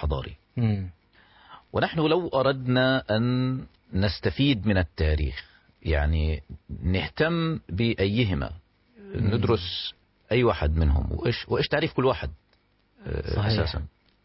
الحضاري مم. ونحن لو أردنا أن نستفيد من التاريخ يعني نهتم بأيهما ندرس أي واحد منهم وإيش, وإيش تعريف كل واحد آه، صحيح. أساسا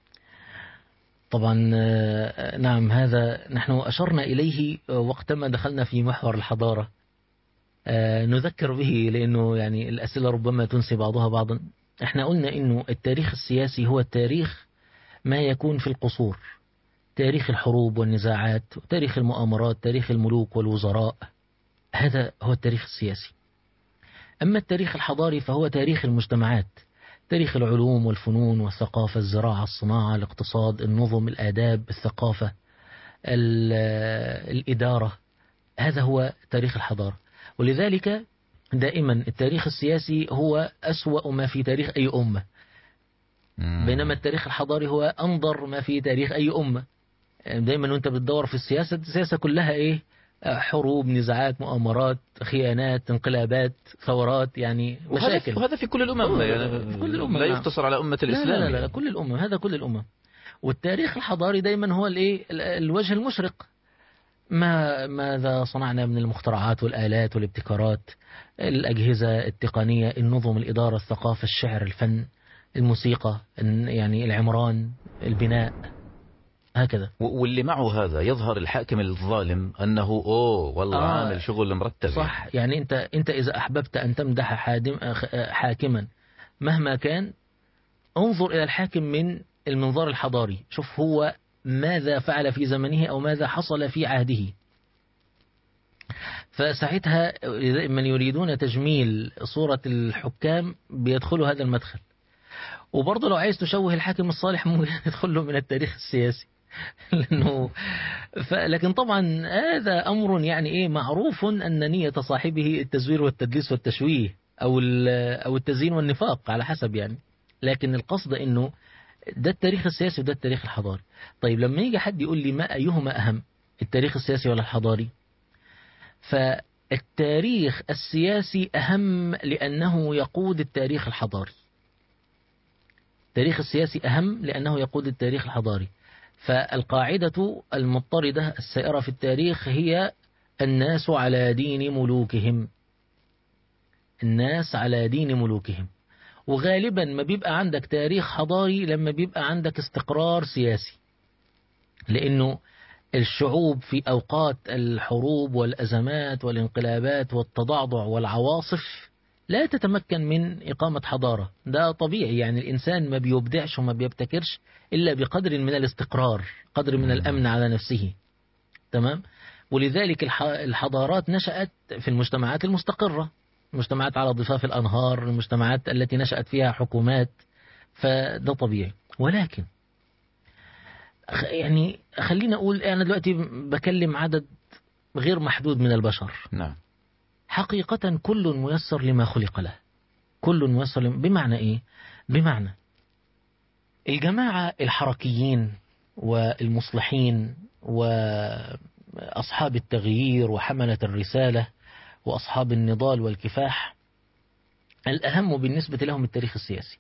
طبعا آه، نعم هذا نحن أشرنا إليه وقتما دخلنا في محور الحضارة آه، نذكر به لأنه يعني الأسئلة ربما تنسي بعضها بعضا احنا قلنا أنه التاريخ السياسي هو التاريخ ما يكون في القصور تاريخ الحروب والنزاعات تاريخ المؤامرات تاريخ الملوك والوزراء هذا هو التاريخ السياسي أما التاريخ الحضاري فهو تاريخ المجتمعات تاريخ العلوم والفنون والثقافة الزراعة الصناعة الاقتصاد النظم الآداب الثقافة ال- الإدارة هذا هو تاريخ الحضارة ولذلك دائما التاريخ السياسي هو أسوأ ما في تاريخ أي أمة مم. بينما التاريخ الحضاري هو أنظر ما في تاريخ أي أمة دايما وانت بتدور في السياسة السياسة كلها ايه حروب نزاعات مؤامرات خيانات انقلابات ثورات يعني وهذا, مشاكل وهذا في كل الأمم يعني في كل الأمم، لا نعم. يقتصر على أمة لا لا, الإسلام لا, لا, يعني. كل الأمم هذا كل الأمم والتاريخ الحضاري دايما هو الايه ال- الوجه المشرق ما ماذا صنعنا من المخترعات والآلات والابتكارات الأجهزة التقنية النظم الإدارة الثقافة الشعر الفن الموسيقى الن- يعني العمران البناء هكذا و- واللي معه هذا يظهر الحاكم الظالم أنه أوه والله آه، آه عامل شغل مرتب صح يعني انت انت اذا احببت ان تمدح حادم أخ- حاكما مهما كان انظر الى الحاكم من المنظار الحضاري شوف هو ماذا فعل في زمنه او ماذا حصل في عهده فساعتها من يريدون تجميل صورة الحكام بيدخلوا هذا المدخل وبرضه لو عايز تشوه الحاكم الصالح ممكن يدخل له من التاريخ السياسي لانه ف... لكن طبعا هذا امر يعني ايه معروف ان نيه صاحبه التزوير والتدليس والتشويه او ال- او التزيين والنفاق على حسب يعني لكن القصد انه ده التاريخ السياسي وده التاريخ الحضاري طيب لما يجي حد يقول لي ما ايهما اهم التاريخ السياسي ولا الحضاري فالتاريخ السياسي اهم لانه يقود التاريخ الحضاري التاريخ السياسي اهم لانه يقود التاريخ الحضاري فالقاعدة المضطردة السائرة في التاريخ هي الناس على دين ملوكهم الناس على دين ملوكهم وغالبا ما بيبقى عندك تاريخ حضاري لما بيبقى عندك استقرار سياسي لأنه الشعوب في أوقات الحروب والأزمات والانقلابات والتضعضع والعواصف لا تتمكن من إقامة حضارة ده طبيعي يعني الإنسان ما بيبدعش وما بيبتكرش إلا بقدر من الاستقرار قدر من الأمن على نفسه تمام ولذلك الح- الحضارات نشأت في المجتمعات المستقرة المجتمعات على ضفاف الأنهار المجتمعات التي نشأت فيها حكومات فده طبيعي ولكن خ- يعني خلينا أقول أنا دلوقتي بكلم عدد غير محدود من البشر نعم حقيقة كل ميسر لما خلق له كل ميسر لما بمعنى إيه بمعنى الجماعة الحركيين والمصلحين وأصحاب التغيير وحملة الرسالة وأصحاب النضال والكفاح الأهم بالنسبة لهم التاريخ السياسي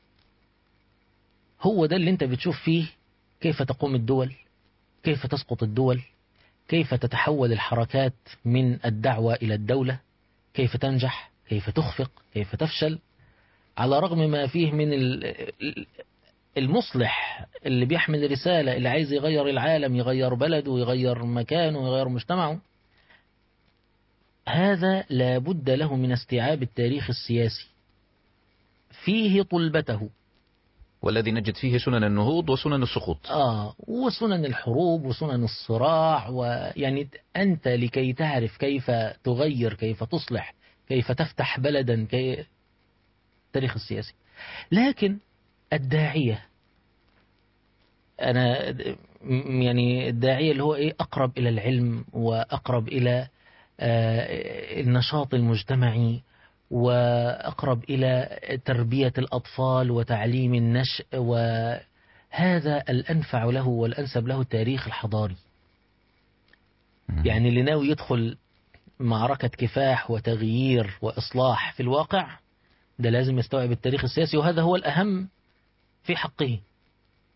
هو ده اللي انت بتشوف فيه كيف تقوم الدول كيف تسقط الدول كيف تتحول الحركات من الدعوة إلى الدولة كيف تنجح كيف تخفق كيف تفشل على رغم ما فيه من ال- المصلح اللي بيحمل رسالة اللي عايز يغير العالم يغير بلده يغير مكانه يغير مجتمعه هذا لا بد له من استيعاب التاريخ السياسي فيه طلبته والذي نجد فيه سنن النهوض وسنن السقوط آه وسنن الحروب وسنن الصراع ويعني أنت لكي تعرف كيف تغير كيف تصلح كيف تفتح بلدا كي التاريخ السياسي لكن الداعية أنا م- يعني الداعية اللي هو إيه أقرب إلى العلم وأقرب إلى آه، النشاط المجتمعي وأقرب إلى تربية الأطفال وتعليم النشء وهذا الأنفع له والأنسب له التاريخ الحضاري مم. يعني اللي ناوي يدخل معركة كفاح وتغيير وإصلاح في الواقع ده لازم يستوعب التاريخ السياسي وهذا هو الأهم في حقه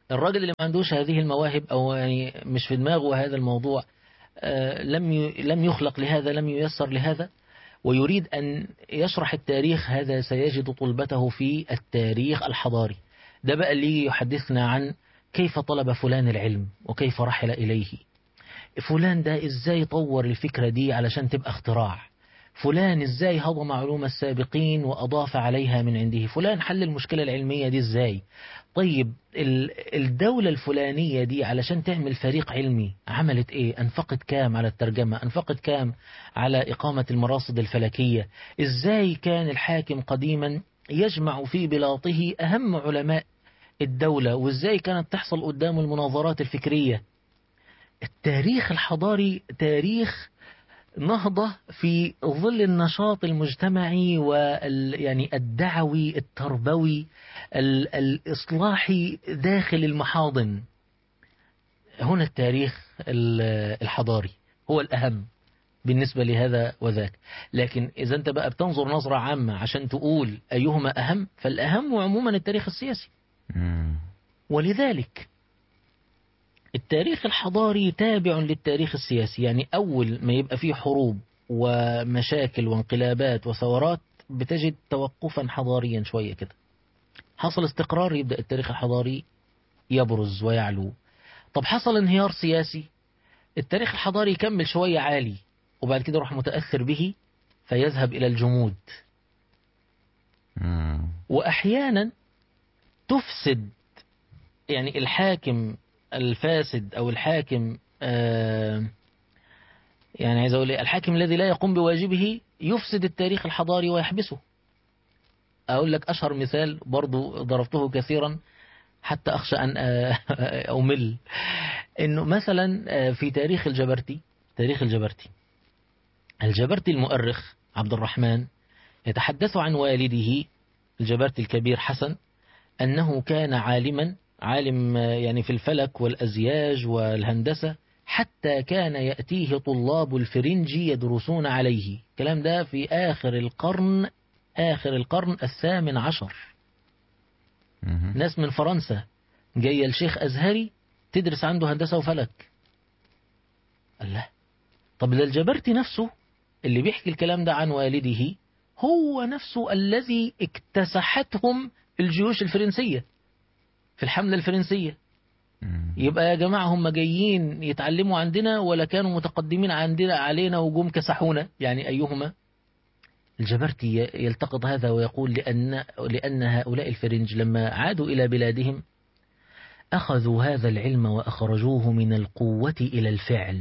الراجل اللي ما عندوش هذه المواهب أو يعني مش في دماغه هذا الموضوع آه، لم ي- لم يخلق لهذا لم ييسر لهذا ويريد أن يشرح التاريخ هذا سيجد طلبته في التاريخ الحضاري ده بقى اللي يحدثنا عن كيف طلب فلان العلم وكيف رحل إليه فلان ده إزاي طور الفكرة دي علشان تبقى اختراع فلان إزاي هضم علوم السابقين وأضاف عليها من عنده فلان حل المشكلة العلمية دي إزاي طيب ال- الدولة الفلانية دي علشان تعمل فريق علمي عملت ايه انفقت كام على الترجمة انفقت كام على اقامة المراصد الفلكية ازاي كان الحاكم قديما يجمع في بلاطه اهم علماء الدولة وازاي كانت تحصل قدامه المناظرات الفكرية التاريخ الحضاري تاريخ نهضة في ظل النشاط المجتمعي وال يعني الدعوي التربوي ال- الإصلاحي داخل المحاضن هنا التاريخ ال- الحضاري هو الأهم بالنسبة لهذا وذاك لكن إذا أنت بقى بتنظر نظرة عامة عشان تقول أيهما أهم فالأهم عموما التاريخ السياسي مم. ولذلك التاريخ الحضاري تابع للتاريخ السياسي يعني أول ما يبقى فيه حروب ومشاكل وانقلابات وثورات بتجد توقفا حضاريا شوية كده حصل استقرار يبدأ التاريخ الحضاري يبرز ويعلو طب حصل انهيار سياسي التاريخ الحضاري يكمل شوية عالي وبعد كده يروح متأثر به فيذهب إلى الجمود مم. وأحيانا تفسد يعني الحاكم الفاسد أو الحاكم آه يعني عايز أقول إيه الحاكم الذي لا يقوم بواجبه يفسد التاريخ الحضاري ويحبسه أقول لك أشهر مثال برضو ضربته كثيرا حتى أخشى أن آه، أمل إنه مثلا آه، في تاريخ الجبرتي تاريخ الجبرتي الجبرتي المؤرخ عبد الرحمن يتحدث عن والده الجبرتي الكبير حسن أنه كان عالما عالم آه، يعني في الفلك والأزياج والهندسة حتى كان يأتيه طلاب الفرنج يدرسون عليه الكلام ده في آخر القرن آخر القرن الثامن عشر مم. ناس من فرنسا جاية الشيخ أزهري تدرس عنده هندسة وفلك الله طب ده الجبرتي نفسه اللي بيحكي الكلام ده عن والده هو نفسه الذي اكتسحتهم الجيوش الفرنسية في الحملة الفرنسية مم. يبقى يا جماعة هم جايين يتعلموا عندنا ولا كانوا متقدمين عندنا علينا وجم كسحونا يعني أيهما الجبرتي ي- يلتقط هذا ويقول لأن, لأن هؤلاء الفرنج لما عادوا إلى بلادهم أخذوا هذا العلم وأخرجوه من القوة إلى الفعل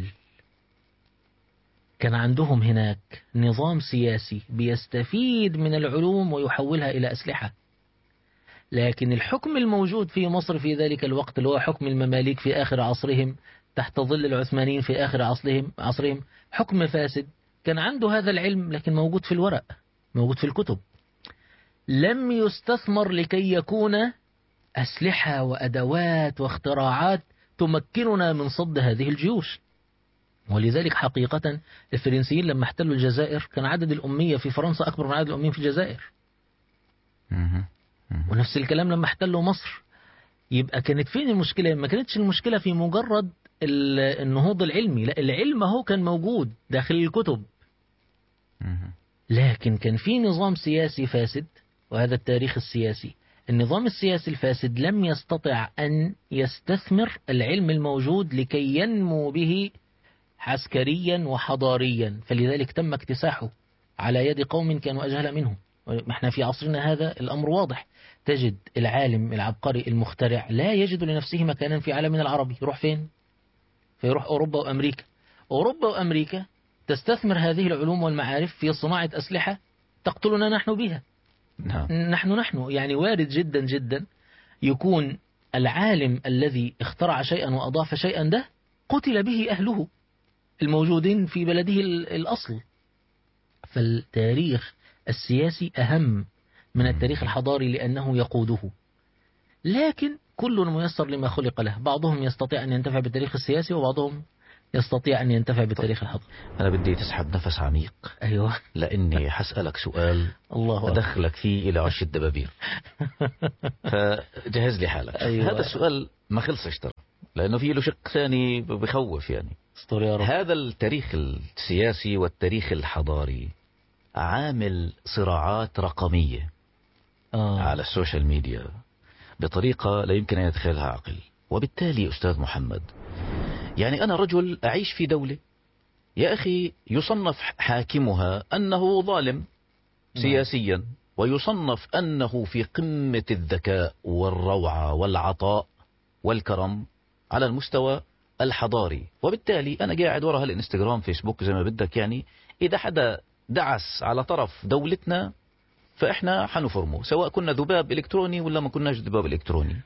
كان عندهم هناك نظام سياسي بيستفيد من العلوم ويحولها إلى أسلحة لكن الحكم الموجود في مصر في ذلك الوقت اللي هو حكم المماليك في آخر عصرهم تحت ظل العثمانيين في آخر عصرهم, عصرهم حكم فاسد كان عنده هذا العلم لكن موجود في الورق موجود في الكتب لم يستثمر لكي يكون أسلحة وأدوات واختراعات تمكننا من صد هذه الجيوش ولذلك حقيقة الفرنسيين لما احتلوا الجزائر كان عدد الأمية في فرنسا أكبر من عدد الأميين في الجزائر مم. مم. ونفس الكلام لما احتلوا مصر يبقى كانت فين المشكلة ما كانتش المشكلة في مجرد ال- النهوض العلمي لا العلم هو كان موجود داخل الكتب مم. لكن كان في نظام سياسي فاسد وهذا التاريخ السياسي النظام السياسي الفاسد لم يستطع أن يستثمر العلم الموجود لكي ينمو به عسكريا وحضاريا فلذلك تم اكتساحه على يد قوم كانوا أجهل منه احنا في عصرنا هذا الأمر واضح تجد العالم العبقري المخترع لا يجد لنفسه مكانا في عالمنا العربي يروح فين فيروح أوروبا وأمريكا أوروبا وأمريكا تستثمر هذه العلوم والمعارف في صناعة أسلحة تقتلنا نحن بها نعم نحن نحن يعني وارد جدا جدا يكون العالم الذي اخترع شيئا وأضاف شيئا ده قتل به أهله الموجودين في بلده ال- الأصل فالتاريخ السياسي أهم من التاريخ الحضاري لأنه يقوده لكن كل ميسر لما خلق له بعضهم يستطيع أن ينتفع بالتاريخ السياسي وبعضهم يستطيع أن ينتفع بالتاريخ الحضري أنا بدي تسحب نفس عميق أيوة لأني حسألك سؤال الله أكبر أدخلك فيه إلى عش الدبابير فجهز لي حالك أيوة. هذا السؤال ما خلصش ترى لأنه فيه له شق ثاني بخوف يعني استر يا رب هذا التاريخ السياسي والتاريخ الحضاري عامل صراعات رقمية آه. على السوشيال ميديا بطريقة لا يمكن أن يتخيلها عقل وبالتالي أستاذ محمد يعني أنا رجل أعيش في دولة يا أخي يصنف حاكمها أنه ظالم سياسيا ويصنف أنه في قمة الذكاء والروعة والعطاء والكرم على المستوى الحضاري وبالتالي أنا قاعد وراء الانستغرام فيسبوك زي ما بدك يعني إذا حدا دعس على طرف دولتنا فإحنا حنفرمه سواء كنا ذباب إلكتروني ولا ما كناش ذباب إلكتروني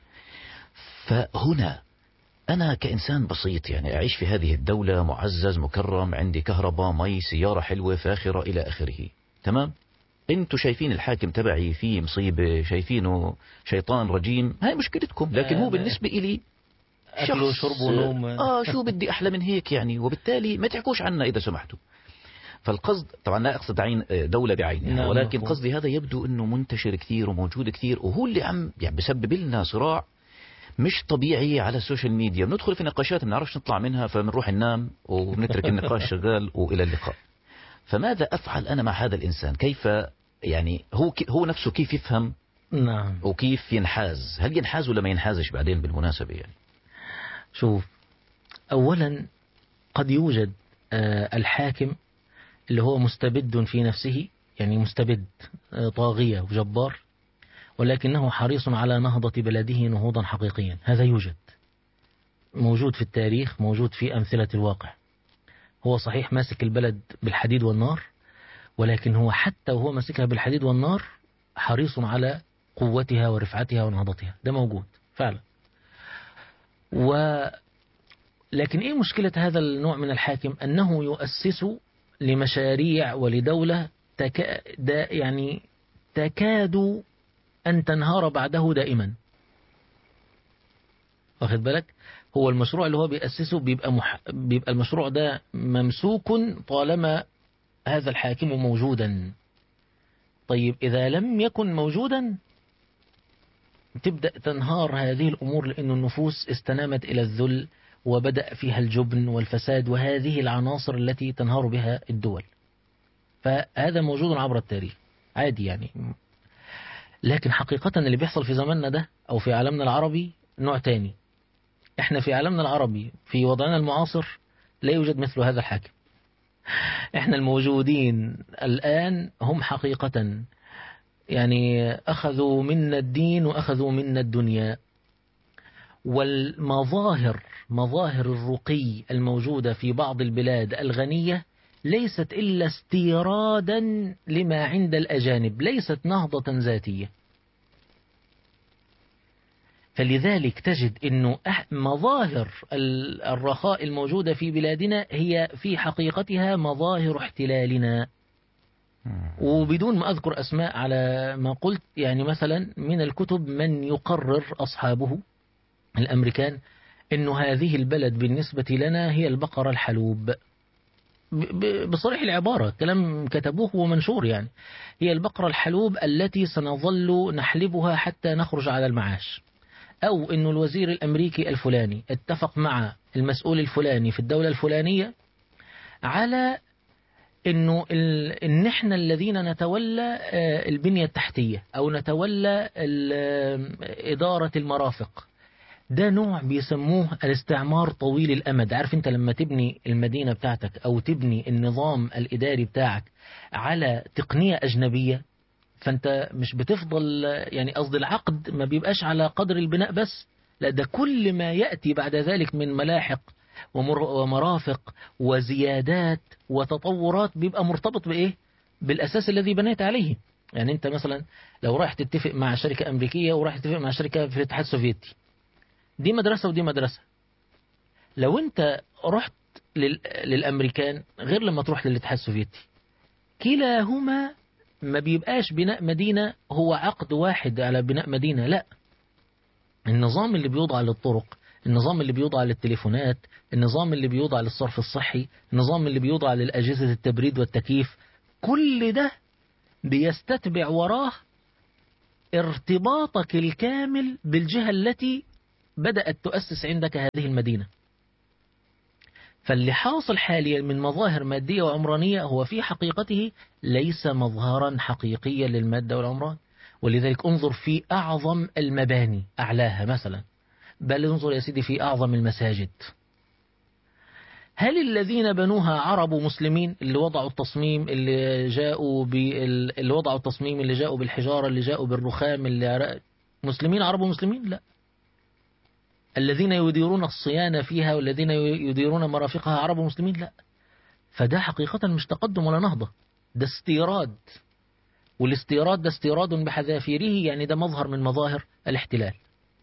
فهنا أنا كإنسان بسيط يعني أعيش في هذه الدولة معزز مكرم عندي كهرباء مي سيارة حلوة فاخرة إلى آخره تمام انتوا شايفين الحاكم تبعي فيه مصيبة شايفينه شيطان رجيم هاي مشكلتكم لكن هو آه، بالنسبة إلي أكل شخص- وشرب ونوم. اه شو بدي احلى من هيك يعني وبالتالي ما تحكوش عنا اذا سمحتوا فالقصد طبعا لا اقصد عين دولة بعينها نعم، ولكن مفهوم. قصدي هذا يبدو انه منتشر كثير وموجود كثير وهو اللي عم يعني بسبب لنا صراع مش طبيعي على السوشيال ميديا بندخل في نقاشات ما بنعرفش نطلع منها فبنروح ننام وبنترك النقاش شغال والى اللقاء فماذا افعل انا مع هذا الانسان كيف يعني هو كي- هو نفسه كيف يفهم نعم وكيف ينحاز هل ينحاز ولا ما ينحازش بعدين بالمناسبة يعني شوف أولا قد يوجد آه، الحاكم اللي هو مستبد في نفسه يعني مستبد آه، طاغية وجبار ولكنه حريص على نهضة بلده نهوضا حقيقيا هذا يوجد موجود في التاريخ موجود في أمثلة الواقع هو صحيح ماسك البلد بالحديد والنار ولكن هو حتى وهو ماسكها بالحديد والنار حريص على قوتها ورفعتها ونهضتها ده موجود فعلا و لكن ايه مشكلة هذا النوع من الحاكم انه يؤسس لمشاريع ولدولة تكا دا يعني تكاد ان تنهار بعده دائما واخد بالك هو المشروع اللي هو بيأسسه بيبقى مح... بيبقى المشروع ده ممسوك طالما هذا الحاكم موجودا طيب إذا لم يكن موجودا تبدأ تنهار هذه الأمور لأن النفوس استنامت إلى الذل وبدأ فيها الجبن والفساد وهذه العناصر التي تنهار بها الدول فهذا موجود عبر التاريخ عادي يعني لكن حقيقة اللي بيحصل في زماننا ده أو في عالمنا العربي نوع تاني احنا في عالمنا العربي في وضعنا المعاصر لا يوجد مثل هذا الحاكم احنا الموجودين الآن هم حقيقة يعني أخذوا منا الدين وأخذوا منا الدنيا والمظاهر مظاهر الرقي الموجودة في بعض البلاد الغنية ليست إلا استيرادا لما عند الأجانب ليست نهضة ذاتية فلذلك تجد أنه أح- مظاهر ال- الرخاء الموجودة في بلادنا هي في حقيقتها مظاهر احتلالنا وبدون ما أذكر أسماء على ما قلت يعني مثلا من الكتب من يقرر أصحابه الأمريكان أنه هذه البلد بالنسبة لنا هي البقرة الحلوب ب- ب- بصريح العبارة كلام كتبوه ومنشور يعني هي البقرة الحلوب التي سنظل نحلبها حتى نخرج على المعاش أو أنه الوزير الأمريكي الفلاني اتفق مع المسؤول الفلاني في الدولة الفلانية على انه ال- ان احنا الذين نتولى آه، البنيه التحتيه او نتولى ال- آه، اداره المرافق ده نوع بيسموه الاستعمار طويل الامد عارف انت لما تبني المدينه بتاعتك او تبني النظام الاداري بتاعك على تقنيه اجنبيه فانت مش بتفضل يعني قصد العقد ما بيبقاش على قدر البناء بس لا ده كل ما ياتي بعد ذلك من ملاحق ومر- ومرافق وزيادات وتطورات بيبقى مرتبط بإيه؟ بالأساس الذي بنيت عليه يعني أنت مثلا لو رايح تتفق مع شركة أمريكية ورايح تتفق مع شركة في الاتحاد السوفيتي دي مدرسة ودي مدرسة لو أنت رحت لل... للأمريكان غير لما تروح للاتحاد السوفيتي كلاهما ما بيبقاش بناء مدينة هو عقد واحد على بناء مدينة لا النظام اللي بيوضع للطرق النظام اللي بيوضع للتليفونات النظام اللي بيوضع للصرف الصحي النظام اللي بيوضع للأجهزة التبريد والتكييف كل ده بيستتبع وراه ارتباطك الكامل بالجهة التي بدأت تؤسس عندك هذه المدينة فاللي حاصل حاليا من مظاهر مادية وعمرانية هو في حقيقته ليس مظهرا حقيقيا للمادة والعمران ولذلك انظر في أعظم المباني أعلاها مثلا بل انظر يا سيدي في أعظم المساجد هل الذين بنوها عرب مسلمين اللي وضعوا التصميم اللي جاءوا بال... اللي وضعوا التصميم اللي جاءوا بالحجارة اللي جاءوا بالرخام اللي مسلمين عرب مسلمين لا الذين يديرون الصيانة فيها والذين يديرون مرافقها عرب مسلمين لا فده حقيقة مش تقدم ولا نهضة ده استيراد والاستيراد ده استيراد بحذافيره يعني ده مظهر من مظاهر الاحتلال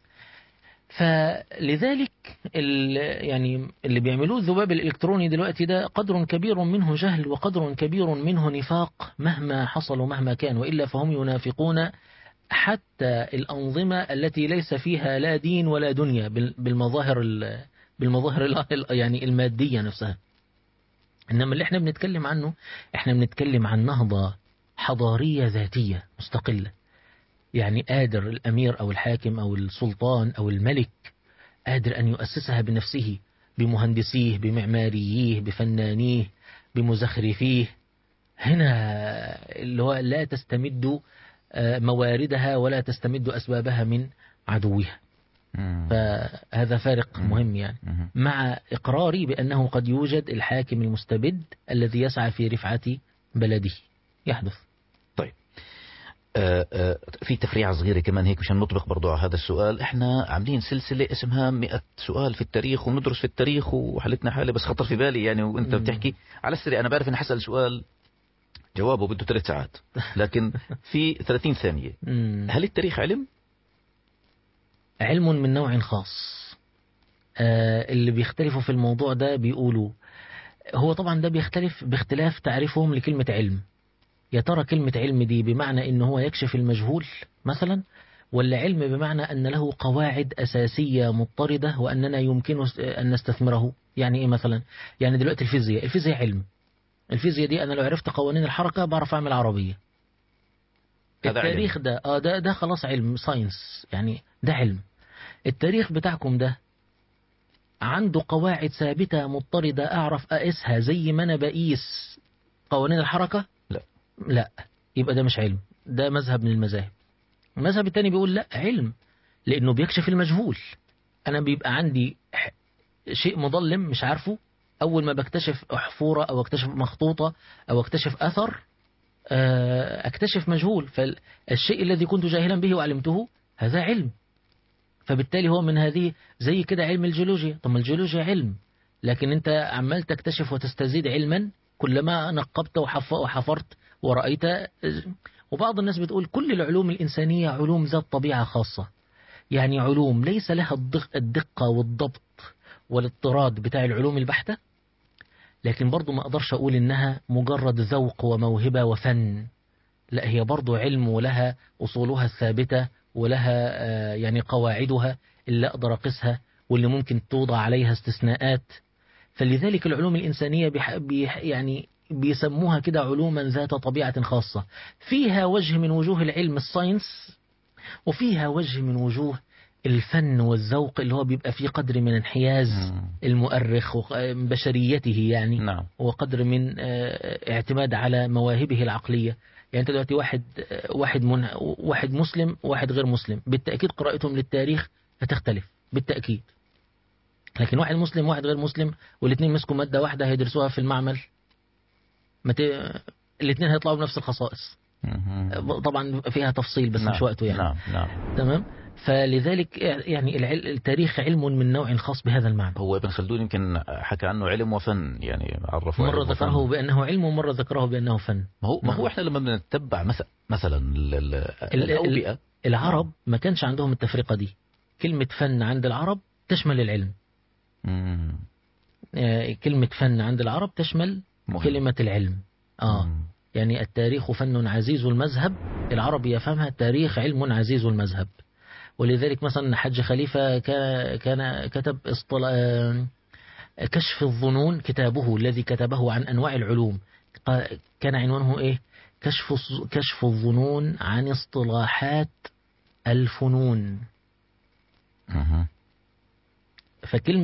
فلذلك يعني اللي بيعملوه الذباب الإلكتروني دلوقتي ده قدر كبير منه جهل وقدر كبير منه نفاق مهما حصل ومهما كان وإلا فهم ينافقون حتى الأنظمة التي ليس فيها لا دين ولا دنيا بالمظاهر بالمظاهر يعني المادية نفسها إنما اللي احنا بنتكلم عنه احنا بنتكلم عن نهضة حضارية ذاتية مستقلة يعني قادر الأمير أو الحاكم أو السلطان أو الملك قادر أن يؤسسها بنفسه بمهندسيه بمعماريه بفنانيه بمزخرفيه هنا اللي هو لا تستمد مواردها ولا تستمد أسبابها من عدوها فهذا فارق مهم يعني مع إقراري بأنه قد يوجد الحاكم المستبد الذي يسعى في رفعة بلده يحدث طيب آه آه في تفريعة صغيرة كمان هيك مشان نطبق برضو على هذا السؤال احنا عاملين سلسلة اسمها 100 سؤال في التاريخ وندرس في التاريخ وحالتنا حالة بس خطر في بالي يعني وانت بتحكي على السريع انا بعرف اني حسأل سؤال جوابه بده ثلاث ساعات لكن في 30 ثانية هل التاريخ علم؟ علم من نوع خاص آه اللي بيختلفوا في الموضوع ده بيقولوا هو طبعا ده بيختلف باختلاف تعريفهم لكلمة علم يا ترى كلمة علم دي بمعنى ان هو يكشف المجهول مثلا ولا علم بمعنى أن له قواعد أساسية مضطردة وأننا يمكن أن نستثمره يعني إيه مثلا يعني دلوقتي الفيزياء الفيزياء علم الفيزياء دي أنا لو عرفت قوانين الحركة بعرف أعمل عربية التاريخ ده آه ده ده خلاص علم ساينس يعني ده علم التاريخ بتاعكم ده عنده قواعد ثابتة مضطردة أعرف أقيسها زي ما أنا بقيس قوانين الحركة لا لا يبقى ده مش علم ده مذهب من المذاهب المذهب التاني بيقول لا علم لأنه بيكشف المجهول أنا بيبقى عندي شيء مظلم مش عارفه أول ما بكتشف حفورة أو اكتشف مخطوطة أو اكتشف أثر اكتشف مجهول فالشيء الذي كنت جاهلا به وعلمته هذا علم فبالتالي هو من هذه زي كده علم الجيولوجيا طب الجيولوجيا علم لكن انت عمال تكتشف وتستزيد علما كلما نقبت وحفرت ورأيت وبعض الناس بتقول كل العلوم الإنسانية علوم ذات طبيعة خاصة يعني علوم ليس لها الدقة والضبط والاضطراد بتاع العلوم البحتة لكن برضو ما أقدرش أقول إنها مجرد ذوق وموهبة وفن لا هي برضو علم ولها أصولها الثابتة ولها يعني قواعدها اللي أقدر أقيسها واللي ممكن توضع عليها استثناءات فلذلك العلوم الإنسانية بيح بيح يعني بيسموها كده علوما ذات طبيعة خاصة فيها وجه من وجوه العلم الساينس وفيها وجه من وجوه الفن والذوق اللي هو بيبقى فيه قدر من انحياز المؤرخ وبشريته يعني نعم. وقدر من اعتماد على مواهبه العقلية يعني انت دلوقتي واحد واحد من واحد مسلم وواحد غير مسلم بالتأكيد قراءتهم للتاريخ هتختلف بالتأكيد لكن واحد مسلم وواحد غير مسلم والاثنين مسكوا مادة واحدة هيدرسوها في المعمل مت... الاثنين هيطلعوا بنفس الخصائص طبعا فيها تفصيل بس نعم. مش وقته يعني نعم نعم تمام فلذلك يعني العل... التاريخ علم من نوع خاص بهذا المعنى هو ابن خلدون يمكن حكى عنه علم وفن يعني عرفه مرة علم ذكره وفن. بأنه علم ومرة ذكره بأنه فن ما هو ما نعم. هو احنا لما بنتبع مثلا مثلا ال- ال- ال- الاوبئه العرب ما كانش عندهم التفرقة دي كلمة فن عند العرب تشمل العلم مم. آه، كلمة فن عند العرب تشمل مهم. كلمة العلم آه مم. يعني التاريخ فن عزيز المذهب العرب يفهمها التاريخ علم عزيز المذهب ولذلك مثلا حج خليفة كان كان كتب اصطلا... آه، كشف الظنون كتابه الذي كتبه عن أنواع العلوم قا- كان عنوانه إيه كشف الظ- كشف الظنون عن اصطلاحات الفنون مهم. فكلمة